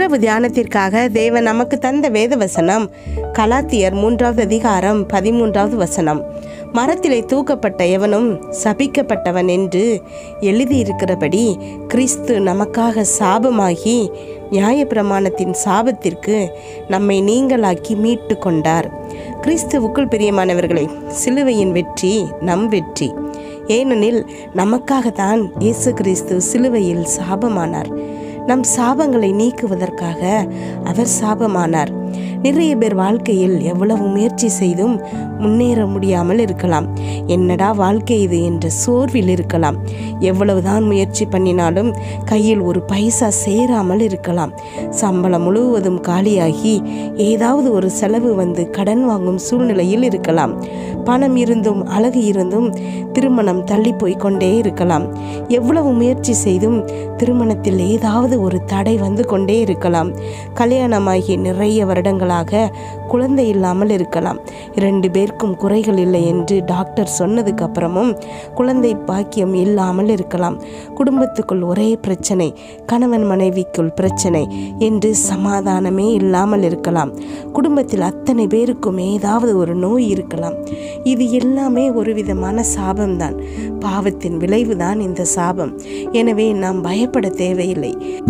இரவு தியானத்திற்காக தேவன் நமக்கு தந்த வேத வசனம் கலாத்தியர் மூன்றாவது அதிகாரம் பதிமூன்றாவது வசனம் மரத்திலே தூக்கப்பட்ட எவனும் சபிக்கப்பட்டவன் என்று எழுதியிருக்கிறபடி கிறிஸ்து நமக்காக சாபமாகி நியாயப்பிரமாணத்தின் சாபத்திற்கு நம்மை நீங்களாக்கி மீட்டு கொண்டார் கிறிஸ்துவுக்குள் பிரியமானவர்களே சிலுவையின் வெற்றி நம் வெற்றி ஏனெனில் நமக்காகத்தான் இயேசு கிறிஸ்து சிலுவையில் சாபமானார் நம் சாபங்களை நீக்குவதற்காக அவர் சாபமானார் நிறைய பேர் வாழ்க்கையில் எவ்வளவு முயற்சி செய்தும் முன்னேற முடியாமல் இருக்கலாம் என்னடா வாழ்க்கை இது என்ற சோர்வில் இருக்கலாம் எவ்வளவுதான் முயற்சி பண்ணினாலும் கையில் ஒரு பைசா சேராமல் இருக்கலாம் சம்பளம் முழுவதும் காலியாகி ஏதாவது ஒரு செலவு வந்து கடன் வாங்கும் சூழ்நிலையில் இருக்கலாம் பணம் இருந்தும் அழகு இருந்தும் திருமணம் தள்ளி போய் கொண்டே இருக்கலாம் எவ்வளவு முயற்சி செய்தும் திருமணத்தில் ஏதாவது ஒரு தடை வந்து கொண்டே இருக்கலாம் கல்யாணமாகி நிறைய வருடங்களாக குழந்தை இல்லாமல் இருக்கலாம் இரண்டு பேருக்கும் குறைகள் இல்லை என்று டாக்டர் சொன்னதுக்கு அப்புறமும் குழந்தை பாக்கியம் இல்லாமல் இருக்கலாம் குடும்பத்துக்குள் ஒரே பிரச்சனை கணவன் மனைவிக்குள் பிரச்சனை என்று சமாதானமே இல்லாமல் இருக்கலாம் குடும்பத்தில் அத்தனை பேருக்கும் ஏதாவது ஒரு நோய் இருக்கலாம் இது எல்லாமே ஒரு விதமான சாபம்தான் பாவத்தின் விளைவுதான் இந்த சாபம் எனவே நாம் பயப்பட தேவையில்லை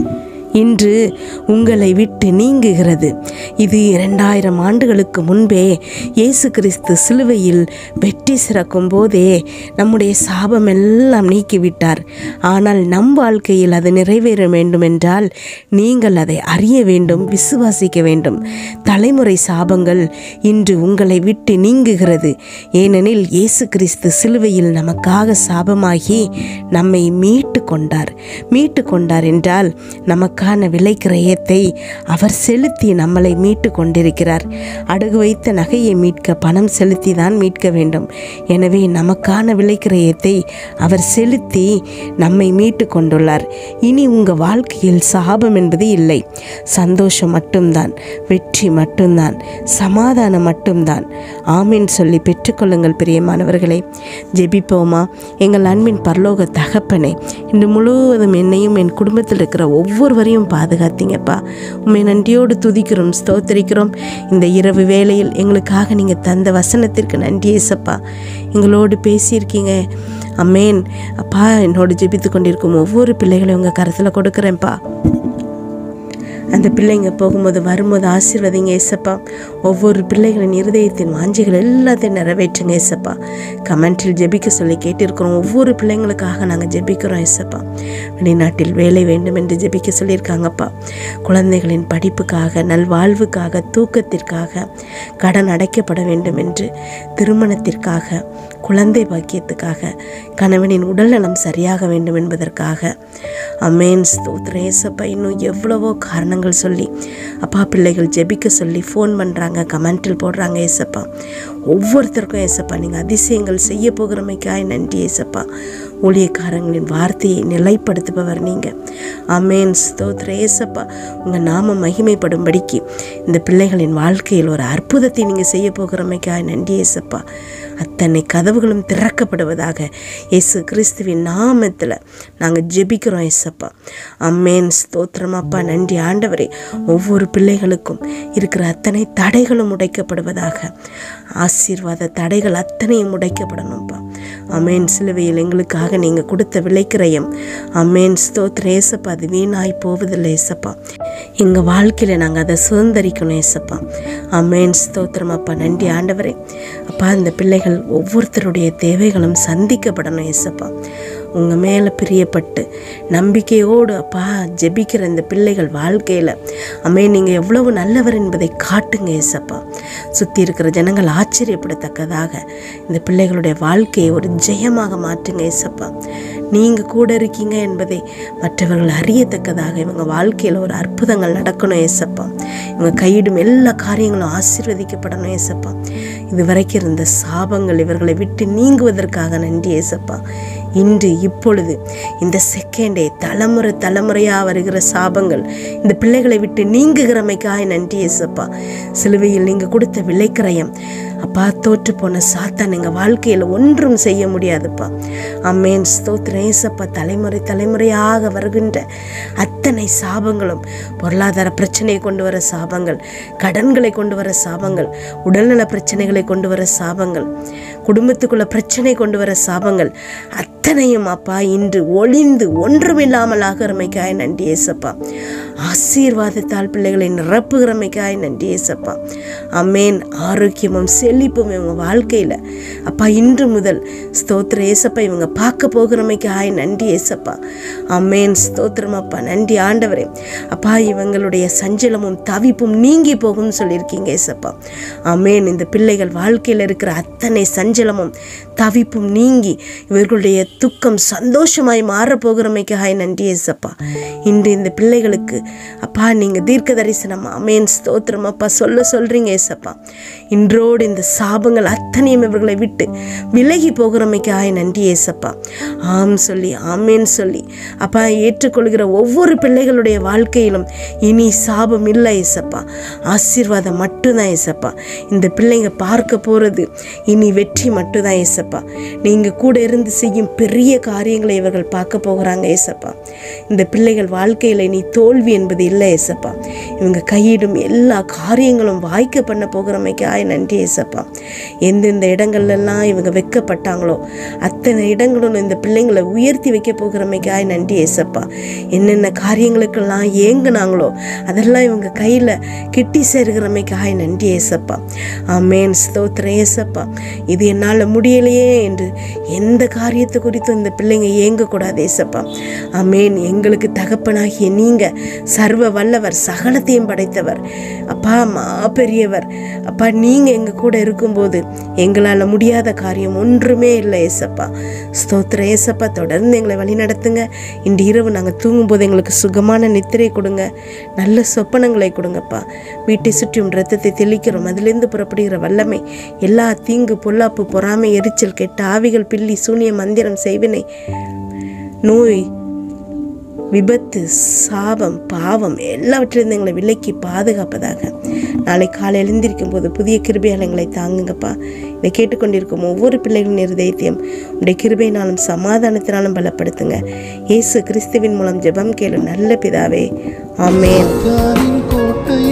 இன்று உங்களை விட்டு நீங்குகிறது இது இரண்டாயிரம் ஆண்டுகளுக்கு முன்பே இயேசு கிறிஸ்து சிலுவையில் வெற்றி சிறக்கும் போதே நம்முடைய சாபம் எல்லாம் நீக்கிவிட்டார் ஆனால் நம் வாழ்க்கையில் அது நிறைவேற வேண்டும் என்றால் நீங்கள் அதை அறிய வேண்டும் விசுவாசிக்க வேண்டும் தலைமுறை சாபங்கள் இன்று உங்களை விட்டு நீங்குகிறது ஏனெனில் இயேசு கிறிஸ்து சிலுவையில் நமக்காக சாபமாகி நம்மை மீட்டு கொண்டார் மீட்டு கொண்டார் என்றால் நமக்கான விலை கிரயத்தை அவர் செலுத்தி நம்மளை மீட்டு கொண்டிருக்கிறார் அடகு வைத்த நகையை மீட்க பணம் செலுத்தி தான் மீட்க வேண்டும் எனவே நமக்கான விலை கிரயத்தை அவர் செலுத்தி நம்மை மீட்டு கொண்டுள்ளார் இனி உங்கள் வாழ்க்கையில் சாபம் என்பது இல்லை சந்தோஷம் மட்டும்தான் வெற்றி மட்டும்தான் சமாதானம் மட்டும்தான் ஆமீன் சொல்லி பெற்றுக்கொள்ளுங்கள் பிரியமானவர்களே ஜெபிப்போமா எங்கள் அன்பின் பரலோக தகப்பனே இன்று முழுவதும் என்னையும் என் குடும்பத்தில் இருக்கிற ஒவ்வொருவரையும் பாதுகாத்தீங்கப்பா உண்மை நன்றியோடு துதிக்கிறோம் ஸ்தோத்திரிக்கிறோம் இந்த இரவு வேளையில் எங்களுக்காக நீங்கள் தந்த வசனத்திற்கு நன்றி ஏசப்பா எங்களோடு பேசியிருக்கீங்க அம்மேன் அப்பா என்னோடு ஜெபித்து கொண்டிருக்கும் ஒவ்வொரு பிள்ளைகளையும் உங்கள் கருத்தில் கொடுக்குறேன்ப்பா அந்த பிள்ளைங்க போகும்போது வரும்போது ஆசீர்வதிங்க ஏசப்பா ஒவ்வொரு பிள்ளைகளின் இருதயத்தின் வாஞ்சிகள் எல்லாத்தையும் நிறைவேற்றுங்க ஏசப்பா கமெண்ட்டில் ஜெபிக்க சொல்லி கேட்டிருக்கிறோம் ஒவ்வொரு பிள்ளைங்களுக்காக நாங்கள் ஜெபிக்கிறோம் ஏசப்பா வெளிநாட்டில் வேலை வேண்டும் என்று ஜெபிக்க சொல்லியிருக்காங்கப்பா குழந்தைகளின் படிப்புக்காக நல்வாழ்வுக்காக தூக்கத்திற்காக கடன் அடைக்கப்பட வேண்டும் என்று திருமணத்திற்காக குழந்தை பாக்கியத்துக்காக கணவனின் உடல்நலம் சரியாக வேண்டும் என்பதற்காக அமேன் ஸ்தோத்திரம் ஏசப்பா இன்னும் எவ்வளவோ காரணங்கள் சொல்லி அப்பா பிள்ளைகள் ஜெபிக்க சொல்லி ஃபோன் பண்ணுறாங்க கமெண்டில் போடுறாங்க ஏசப்பா ஒவ்வொருத்தருக்கும் ஏசப்பா நீங்கள் அதிசயங்கள் செய்ய போகிறமைக்காய் நன்றி ஏசப்பா ஊழியக்காரங்களின் வார்த்தையை நிலைப்படுத்துபவர் நீங்கள் அமேன் ஸ்தோத்திர ஏசப்பா உங்கள் நாம மகிமைப்படும்படிக்கு இந்த பிள்ளைகளின் வாழ்க்கையில் ஒரு அற்புதத்தை நீங்கள் செய்ய போகிறமைக்காய் நன்றி ஏசப்பா அத்தனை கதவுகளும் திறக்கப்படுவதாக இயேசு கிறிஸ்துவின் நாமத்தில் நாங்கள் ஜெபிக்கிறோம் ஏசப்பா அம்மேன் ஸ்தோத்திரமாப்பா நன்றி ஆண்டவரே ஒவ்வொரு பிள்ளைகளுக்கும் இருக்கிற அத்தனை தடைகளும் உடைக்கப்படுவதாக ஆசீர்வாத தடைகள் அத்தனையும் உடைக்கப்படணும்ப்பா அமேன் சிலுவையில் எங்களுக்காக நீங்கள் கொடுத்த விலைக்கிரயம் அமேன் ஸ்தோத்திர ஏசப்பா அது வீணாய் போவதில்லை ஏசப்பா எங்கள் வாழ்க்கையில் நாங்கள் அதை சுதந்திரிக்கணும் ஏசப்பா அமேன் ஸ்தோத்திரம் அப்பா நன்றி ஆண்டவரே அப்பா இந்த பிள்ளைகள் ஒவ்வொருத்தருடைய தேவைகளும் சந்திக்கப்படணும் ஏசப்பா உங்கள் மேலே பிரியப்பட்டு நம்பிக்கையோடு அப்பா ஜெபிக்கிற இந்த பிள்ளைகள் வாழ்க்கையில் அம்மே நீங்கள் எவ்வளவு நல்லவர் என்பதை காட்டுங்க ஏசப்பா சுற்றி இருக்கிற ஜனங்கள் ஆச்சரியப்படத்தக்கதாக இந்த பிள்ளைகளுடைய வாழ்க்கையை ஒரு ஜெயமாக மாற்றுங்க ஏசப்பா நீங்கள் கூட இருக்கீங்க என்பதை மற்றவர்கள் அறியத்தக்கதாக இவங்க வாழ்க்கையில் ஒரு அற்புதங்கள் நடக்கணும் ஏசப்பா இவங்க கையிடும் எல்லா காரியங்களும் ஆசீர்வதிக்கப்படணும் ஏசப்பா இதுவரைக்கும் இருந்த சாபங்கள் இவர்களை விட்டு நீங்குவதற்காக நன்றி ஏசப்பா இன்று இப்பொழுது இந்த செகண்டே தலைமுறை தலைமுறையாக வருகிற சாபங்கள் இந்த பிள்ளைகளை விட்டு நீங்குகிறமைக்காக நன்றி ஏசப்பா சிலுவையில் நீங்கள் கொடுத்த விலைக்கிரயம் அப்பா தோற்று போன சாத்தான் எங்கள் வாழ்க்கையில் ஒன்றும் செய்ய முடியாதுப்பா அம்மேன் ஸ்தோத்திரம் ஏசப்பா தலைமுறை தலைமுறையாக வருகின்ற அத்தனை சாபங்களும் பொருளாதார பிரச்சனையை கொண்டு வர சாபங்கள் கடன்களை கொண்டு வர சாபங்கள் உடல்நல பிரச்சனைகளை கொண்டு வர சாபங்கள் குடும்பத்துக்குள்ள பிரச்சனை கொண்டு வர சாபங்கள் அத்தனையும் அப்பா இன்று ஒளிந்து ஒன்றுமில்லாமல் ஆகிறமைக்காய் நன்றி ஏசப்பா ஆசீர்வாதத்தால் பிள்ளைகளை நிரப்புகிறமைக்காய் நன்றி ஏசப்பா அம்மேன் ஆரோக்கியமும் செழிப்பும் இவங்க வாழ்க்கையில் அப்பா இன்று முதல் ஸ்தோத்திர ஏசப்பா இவங்க பார்க்க போகிறமைக்காய் நன்றி ஏசப்பா அம்மேன் ஸ்தோத்திரம் அப்பா நன்றி ஆண்டவரே அப்பா இவங்களுடைய சஞ்சலமும் தவிப்பும் நீங்கி போகும்னு சொல்லியிருக்கீங்க ஏசப்பா அம்மேன் இந்த பிள்ளைகள் வாழ்க்கையில் இருக்கிற அத்தனை சஞ்சலமும் தவிப்பும் நீங்கி இவர்களுடைய துக்கம் சந்தோஷமாய் மாறப் போகிறமைக்காய் நன்றி ஏசப்பா இன்று இந்த பிள்ளைகளுக்கு அப்பா நீங்கள் தீர்க்க தரிசனம் அமேன் ஸ்தோத்திரம் அப்பா சொல்ல சொல்கிறீங்க ஏசப்பா இன்றோடு இந்த சாபங்கள் அத்தனையும் இவர்களை விட்டு விலகி போகிறமைக்காய் நன்றி ஏசப்பா ஆம் சொல்லி ஆமேன் சொல்லி அப்பா ஏற்றுக்கொள்கிற ஒவ்வொரு பிள்ளைகளுடைய வாழ்க்கையிலும் இனி சாபம் இல்லை ஏசப்பா ஆசீர்வாதம் மட்டும்தான் ஏசப்பா இந்த பிள்ளைங்க பார்க்க போகிறது இனி வெற்றி மட்டும்தான் ஏசப்பா நீங்கள் கூட இருந்து செய்யும் பெரிய காரியங்களை இவர்கள் பார்க்க போகிறாங்க ஏசப்பா இந்த பிள்ளைகள் வாழ்க்கையில் இனி தோல்வி என்பது இல்லை ஏசப்பா இவங்க கையிடும் எல்லா காரியங்களும் வாய்க்க பண்ண போகிறமைக்காய் நன்றி ஏசப்பா எந்தெந்த இடங்கள்லாம் இவங்க வைக்கப்பட்டாங்களோ அத்தனை இடங்களும் இந்த பிள்ளைங்களை உயர்த்தி வைக்க போகிறமைக்காய் நன்றி ஏசப்பா என்னென்ன காரியங்களுக்கெல்லாம் ஏங்குனாங்களோ அதெல்லாம் இவங்க கையில் கிட்டி சேர்கிறமைக்காய் நன்றி ஏசப்பா ஆமேன் ஸ்தோத்திரம் ஏசப்பா இது என்னால் முடியலையே என்று எந்த காரியத்தை குறித்தும் இந்த பிள்ளைங்க ஏங்கக்கூடாது ஏசப்பா ஆமேன் எங்களுக்கு தகப்பனாகிய நீங்கள் சர்வ வல்லவர் சகலத்தையும் படைத்தவர் அப்பா மா பெரியவர் அப்பா நீங்கள் எங்கள் கூட இருக்கும்போது எங்களால் முடியாத காரியம் ஒன்றுமே இல்லை ஏசப்பா ஸ்தோத்திர ஏசப்பா தொடர்ந்து எங்களை வழி நடத்துங்க இன்று இரவு நாங்கள் தூங்கும்போது எங்களுக்கு சுகமான நித்திரை கொடுங்க நல்ல சொப்பனங்களை கொடுங்கப்பா வீட்டை சுற்றியும் ரத்தத்தை தெளிக்கிறோம் அதிலிருந்து புறப்படுகிற வல்லமை எல்லா தீங்கு பொல்லாப்பு பொறாமை எரிச்சல் கெட்ட ஆவிகள் பில்லி சூனிய மந்திரம் செய்வினை நோய் விபத்து சாபம் பாவம் எல்லாவற்றிலிருந்து எங்களை விலக்கி பாதுகாப்பதாக நாளை காலை எழுந்திருக்கும் போது புதிய கிருபையால் எங்களை தாங்குங்கப்பா இதை கேட்டுக்கொண்டிருக்கும் ஒவ்வொரு பிள்ளைகளின் இருதயத்தையும் உடைய கிருபையினாலும் சமாதானத்தினாலும் பலப்படுத்துங்க இயேசு கிறிஸ்துவின் மூலம் ஜெபம் கேளு நல்ல பிதாவே ஆமேன் யாரின் கோட்டை